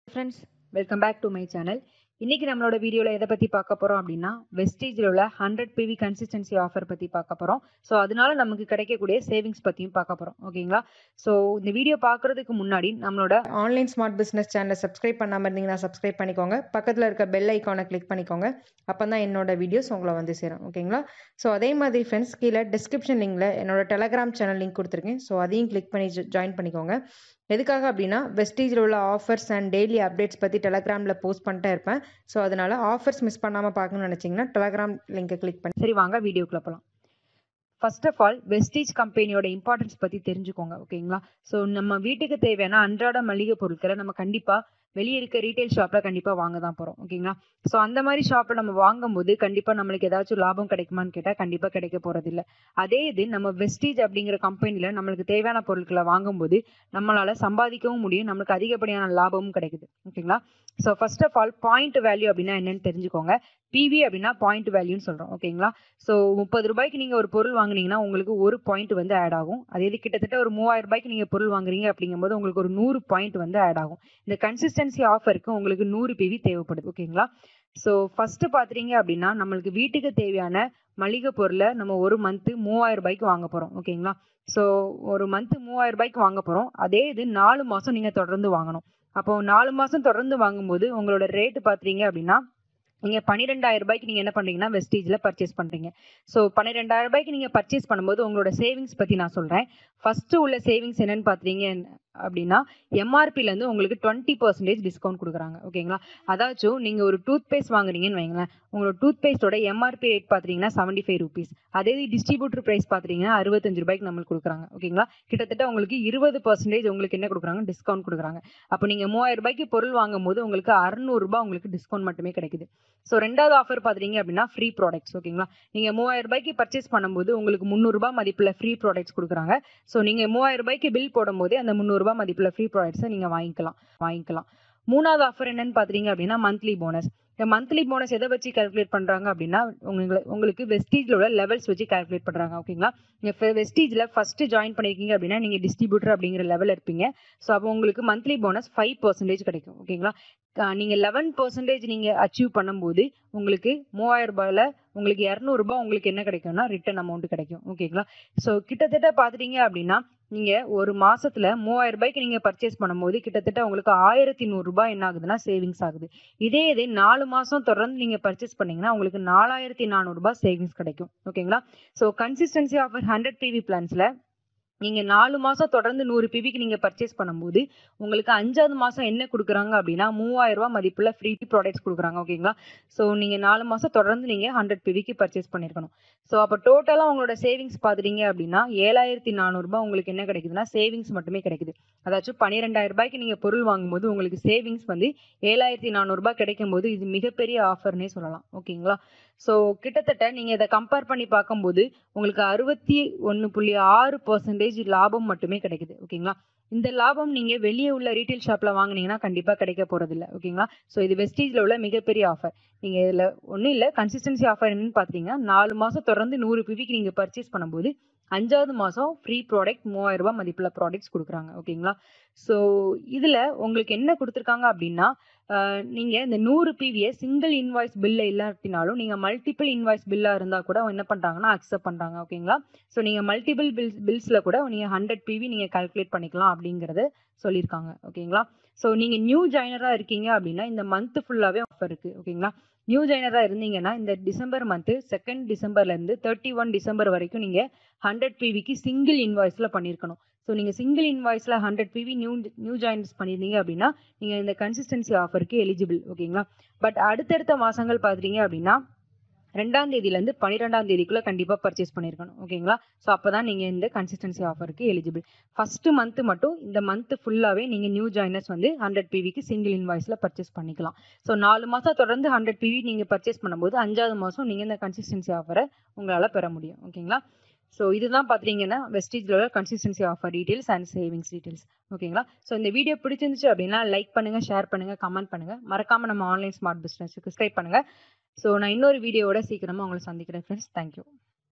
friends welcome back to my channel இன்னைக்கு நம்மளோட வீடியோவில் எதை பற்றி பார்க்க போகிறோம் அப்படின்னா வெஸ்டேஜில் உள்ள ஹண்ட்ரட் பிவி கன்சிஸ்டன்சி ஆஃபர் பற்றி பார்க்க போகிறோம் ஸோ அதனால நமக்கு கிடைக்கக்கூடிய சேவிங்ஸ் பற்றியும் பார்க்க போகிறோம் ஓகேங்களா ஸோ இந்த வீடியோ பார்க்குறதுக்கு முன்னாடி நம்மளோட ஆன்லைன் ஸ்மார்ட் பிஸ்னஸ் சேனலை சப்ஸ்கிரைப் பண்ணாமல் இருந்தீங்கன்னா சப்ஸ்கிரைப் பண்ணிக்கோங்க பக்கத்தில் இருக்க பெல் ஐக்கானை கிளிக் பண்ணிக்கோங்க அப்போ தான் என்னோட வீடியோஸ் உங்களை வந்து சேரும் ஓகேங்களா ஸோ அதே மாதிரி ஃப்ரெண்ட்ஸ் கீழே டிஸ்கிரிப்ஷன் லிங்கில் என்னோட டெலகிராம் சேனல் லிங்க் கொடுத்துருக்கேன் ஸோ அதையும் கிளிக் பண்ணி ஜாயின் பண்ணிக்கோங்க எதுக்காக அப்படின்னா வெஸ்டேஜில் உள்ள ஆஃபர்ஸ் அண்ட் டெய்லி அப்டேட்ஸ் பற்றி டெலகிராமில் போஸ்ட் பண்ணிட்டே இருப்பேன் ஸோ அதனால் ஆஃபர்ஸ் மிஸ் பண்ணாமல் பார்க்கணும்னு நினச்சிங்கன்னா டெலகிராம் லிங்கை கிளிக் பண்ணி சரி வாங்க வீடியோக்குள்ள போகலாம் ஃபர்ஸ்ட் ஆஃப் ஆல் வெஸ்டேஜ் கம்பெனியோட இம்பார்ட்டன்ஸ் பற்றி தெரிஞ்சுக்கோங்க ஓகேங்களா ஸோ நம்ம வீட்டுக்கு தேவையான அன்றாட மளிகை பொருட்களை நம்ம கண்டிப்பாக வெளியே இருக்க ரீட்டைல் ஷாப்பில் கண்டிப்பாக வாங்க தான் போகிறோம் ஓகேங்களா ஸோ அந்த மாதிரி ஷாப்பில் நம்ம வாங்கும்போது கண்டிப்பாக நம்மளுக்கு ஏதாச்சும் லாபம் கிடைக்குமான்னு கேட்டால் கண்டிப்பாக கிடைக்க போகிறதில்ல அதே இது நம்ம வெஸ்டேஜ் அப்படிங்கிற கம்பெனியில் நம்மளுக்கு தேவையான பொருட்களை வாங்கும்போது நம்மளால் சம்பாதிக்கவும் முடியும் நம்மளுக்கு அதிகப்படியான லாபமும் கிடைக்குது ஓகேங்களா so first of all point value அப்படின்னா என்னன்னு தெரிஞ்சுக்கோங்க பிவி அப்படின்னா பாயிண்ட் வேல்யூன்னு சொல்கிறோம் ஓகேங்களா ஸோ முப்பது ரூபாய்க்கு நீங்கள் ஒரு பொருள் வாங்குனீங்கன்னா உங்களுக்கு ஒரு பாயிண்ட் வந்து ஆட் ஆகும் அதே இது கிட்டத்தட்ட ஒரு மூவாயிரம் ரூபாய்க்கு நீங்கள் பொருள் வாங்குறீங்க அப்படிங்கும்போது உங்களுக்கு ஒரு நூறு பாயிண்ட் வந்து ஆட் ஆகும் இந்த கன்சிஸ்டன்சி ஆஃபருக்கு உங்களுக்கு நூறு பிவி தேவைப்படுது ஓகேங்களா ஸோ ஃபஸ்ட்டு பார்த்துட்டீங்க அப்படின்னா நம்மளுக்கு வீட்டுக்கு தேவையான மளிகை பொருளை நம்ம ஒரு மந்த்து மூவாயிரம் ரூபாய்க்கு வாங்க போகிறோம் ஓகேங்களா ஸோ ஒரு மந்த்து மூவாயிரம் ரூபாய்க்கு வாங்க போகிறோம் அதே இது நாலு மாதம் நீங்கள் தொடர்ந்து வாங்கணும் அப்போ நாலு மாதம் தொடர்ந்து வாங்கும்போது உங்களோட ரேட்டு பார்த்தீங்க அப்படின்னா நீங்கள் பன்னிரெண்டாயிரம் ரூபாய்க்கு நீங்கள் என்ன பண்ணுறீங்கன்னா வெஸ்டேஜில் பர்ச்சேஸ் பண்ணுறீங்க ஸோ பன்னிரெண்டாயிரம் ரூபாய்க்கு நீங்கள் பர்ச்சேஸ் பண்ணும்போது உங்களோட சேவிங்ஸ் பற்றி நான் சொல்கிறேன் ஃபஸ்ட்டு உள்ள சேவிங்ஸ் என்னன்னு பார்த்தீங்க அப்படின்னா எம்ஆர்பிலேருந்து உங்களுக்கு டுவெண்ட்டி பர்சன்டேஜ் டிஸ்கவுண்ட் கொடுக்குறாங்க ஓகேங்களா அதாச்சும் நீங்கள் ஒரு டூத் பேஸ்ட் வாங்குறீங்கன்னு வைங்களேன் உங்களோட டூத் பேஸ்ட்டோட எம்ஆர்பி ரேட் பார்த்தீங்கன்னா செவன்ட்டி ஃபைவ் ருபீஸ் அதே டிஸ்ட்ரிபியூட்டர் ப்ரைஸ் பார்த்தீங்கன்னா அறுபத்தஞ்சு ரூபாய்க்கு நம்மளுக்கு கொடுக்குறாங்க ஓகேங்களா கிட்டத்தட்ட உங்களுக்கு இருபது பர்சன்டேஜ் உங்களுக்கு என்ன கொடுக்குறாங்க டிஸ்கவுண்ட் கொடுக்குறாங்க அப்போ நீங்கள் மூவாயிரம் ரூபாய்க்கு பொருள் வாங்கும் போது உங்களுக்கு அறுநூறுபா உங்களுக்கு டிஸ்கவுண்ட் மட்டுமே கிடைக்குது ஸோ ரெண்டாவது ஆஃபர் பார்த்தீங்க அப்படின்னா ஃப்ரீ ப்ராடக்ட்ஸ் ஓகேங்களா நீங்கள் மூவாயிரம் ரூபாய்க்கு பர்ச்சேஸ் பண்ணும்போது உங்களுக்கு முந்நூறுபா மதிப்பில் ஃப்ரீ ப்ராடக்ட்ஸ் கொடுக்குறாங்க ஸோ நீங்கள் மூவாயிரம் ரூபாய்க்கு பில் போடும்போது அந்த முந்நூறுபா மதிப்பில் ஃப்ரீ ப்ராடக்ட்ஸை நீங்கள் வாங்கிக்கலாம் வாங்கிக்கலாம் மூணாவது ஆஃபர் என்னன்னு பார்த்தீங்க அப்படின்னா மந்த்லி போனஸ் இந்த மந்த்லி போனஸ் எதை வச்சு கால்குலேட் பண்ணுறாங்க அப்படின்னா உங்களுக்கு உங்களுக்கு வெஸ்டீஜில் உள்ள லெவல்ஸ் வச்சு கால்குலேட் பண்ணுறாங்க ஓகேங்களா நீங்கள் வெஸ்டீஜில் ஃபஸ்ட்டு ஜாயின் பண்ணியிருக்கீங்க அப்படின்னா நீங்கள் டிஸ்ட்ரிபியூட்டர் அப்படிங்கிற லெவல் இருப்பீங்க ஸோ அப்போ உங்களுக்கு மந்த்லி போனஸ் ஃபைவ் பர்சன்டேஜ் கிடைக்கும் ஓகேங்களா நீங்கள் லெவன் பர்சன்டேஜ் நீங்கள் அச்சீவ் பண்ணும்போது உங்களுக்கு மூவாயிரம் ரூபாயில் உங்களுக்கு இரநூறுபா உங்களுக்கு என்ன கிடைக்கும்னா ரிட்டர்ன் அமௌண்ட் கிடைக்கும் ஓகேங்களா ஸோ கிட்டத்தட்ட பார்த்துட்டீங்க அப்படின்னா நீங்கள் ஒரு மாதத்தில் மூவாயிரம் ரூபாய்க்கு நீங்கள் பர்ச்சேஸ் பண்ணும்போது கிட்டத்தட்ட உங்களுக்கு ஆயிரத்தி நூறுரூபா என்ன ஆகுதுன்னா சேவிங்ஸ் ஆகுது இதே இது நாலு மாதம் தொடர்ந்து நீங்கள் பர்ச்சேஸ் பண்ணீங்கன்னா உங்களுக்கு நாலாயிரத்தி நானூறுரூபா சேவிங்ஸ் கிடைக்கும் ஓகேங்களா so consistency offer hundred PV பிளான்ஸில் நீங்கள் நாலு மாதம் தொடர்ந்து நூறு பிவிக்கு நீங்கள் பர்ச்சேஸ் பண்ணும்போது உங்களுக்கு அஞ்சாவது மாதம் என்ன கொடுக்குறாங்க அப்படின்னா மூவாயிரம் ரூபா மதிப்புள்ள ஃப்ரீ ப்ராடக்ட்ஸ் கொடுக்குறாங்க ஓகேங்களா ஸோ நீங்கள் நாலு மாதம் தொடர்ந்து நீங்கள் ஹண்ட்ரட் பிவிக்கு பர்ச்சேஸ் பண்ணியிருக்கணும் ஸோ அப்போ டோட்டலாக உங்களோட சேவிங்ஸ் பார்த்துட்டீங்க அப்படின்னா ஏழாயிரத்தி நானூறுரூபா உங்களுக்கு என்ன கிடைக்குதுன்னா சேவிங்ஸ் மட்டுமே கிடைக்குது அதாச்சும் பன்னிரெண்டாயிரம் ரூபாய்க்கு நீங்கள் பொருள் வாங்கும்போது உங்களுக்கு சேவிங்ஸ் வந்து ஏழாயிரத்தி நானூறுரூபா கிடைக்கும் போது இது மிகப்பெரிய ஆஃபர்னே சொல்லலாம் ஓகேங்களா ஸோ கிட்டத்தட்ட நீங்கள் இதை கம்பேர் பண்ணி பார்க்கும்போது உங்களுக்கு அறுபத்தி ஒன்று புள்ளி ஆறு பர்சன்டேஜ் லாபம் மட்டுமே கிடைக்குது ஓகேங்களா இந்த லாபம் நீங்கள் வெளியே உள்ள ரீட்டைல் ஷாப்பில் வாங்கினீங்கன்னா கண்டிப்பாக கிடைக்க போகிறதில்ல ஓகேங்களா ஸோ இது வெஸ்டேஜில் உள்ள மிகப்பெரிய ஆஃபர் நீங்கள் இதில் ஒன்றும் இல்லை கன்சிஸ்டன்சி ஆஃபர் என்னன்னு பார்த்தீங்கன்னா நாலு மாதம் தொடர்ந்து நூறு பிவிக்கு நீங்கள் பர்ச்சேஸ் பண்ணும்போது அஞ்சாவது மாதம் ஃப்ரீ ப்ராடக்ட் மூவாயிரம் ரூபாய் மதிப்பில் ப்ராடக்ட்ஸ் கொடுக்குறாங்க ஓகேங்களா ஸோ இதில் உங்களுக்கு என்ன கொடுத்துருக்காங்க அப்படின்னா நீங்கள் இந்த நூறு பிவியை சிங்கிள் இன்வாய்ஸ் பில்ல இல்லாட்டினாலும் நீங்கள் மல்டிபிள் இன்வாய்ஸ் பில்லாக இருந்தால் கூட என்ன பண்ணுறாங்கன்னா அக்செப்ட் பண்ணுறாங்க ஓகேங்களா ஸோ நீங்கள் மல்டிபிள் பில்ஸ் பில்ஸில் கூட நீங்கள் ஹண்ட்ரட் பிவி நீங்கள் கால்குலேட் பண்ணிக்கலாம் அப்படிங்கிறத சொல்லியிருக்காங்க ஓகேங்களா ஸோ நீங்கள் நியூ ஜாயினராக இருக்கீங்க அப்படின்னா இந்த மந்த் ஃபுல்லாகவே ஆஃபர் இருக்குது ஓகேங்களா நியூ ஜாயினராக இருந்தீங்கன்னா இந்த டிசம்பர் மந்த்து செகண்ட் டிசம்பர்லேருந்து தேர்ட்டி ஒன் டிசம்பர் வரைக்கும் நீங்கள் ஹண்ட்ரட் பிவிக்கு சிங்கிள் இன்வாய்ஸில் பண்ணியிருக்கணும் ஸோ நீங்கள் சிங்கிள் இன்வாய்ஸில் hundred PV new new joins பண்ணியிருந்தீங்க அப்படின்னா நீங்கள் இந்த கன்சிஸ்டன்சி ஆஃபருக்கு எலிஜிபிள் ஓகேங்களா பட் அடுத்தடுத்த மாதங்கள் பார்த்துட்டீங்க அப்படின்னா ரெண்டாம் தேதியிலேருந்து பன்னிரெண்டாம் தேதிக்குள்ளே கண்டிப்பாக பர்ச்சேஸ் பண்ணியிருக்கணும் ஓகேங்களா ஸோ அப்போ தான் நீங்கள் இந்த கன்சிஸ்டன்சி ஆஃபருக்கு எலிஜிபிள் ஃபஸ்ட்டு மந்த்து மட்டும் இந்த மந்த்து ஃபுல்லாகவே நீங்கள் நியூ ஜாயினர்ஸ் வந்து ஹண்ட்ரட் பிவிக்கு சிங்கிள் இன்வாய்ஸில் பர்ச்சேஸ் பண்ணிக்கலாம் ஸோ நாலு மாதம் தொடர்ந்து ஹண்ட்ரட் பிவி நீங்கள் பர்ச்சேஸ் பண்ணும்போது அஞ்சாவது மாதம் நீங்கள் இந்த கன்சிஸ்டன்சி ஆஃபரை உங்களால் பெற முடியும் ஓகேங்களா ஸோ இதுதான் பார்த்தீங்கன்னா வெஸ்டேஜில் உள்ள consistency offer details and savings details ஓகேங்களா ஸோ இந்த வீடியோ பிடிச்சிருந்துச்சு அப்படின்னா லைக் பண்ணுங்கள் ஷேர் பண்ணுங்கள் கமெண்ட் பண்ணுங்கள் மறக்காமல் நம்ம ஆன்லைன் ஸ்மார்ட் பிஸ்னஸுக்கு சப்ஸ்கிரைப் பண்ணுங்கள் ஸோ நான் இன்னொரு வீடியோவோட சீக்கிரமாக உங்களை சந்திக்கிறேன் ஃப்ரெண்ட்ஸ் தேங்க்யூ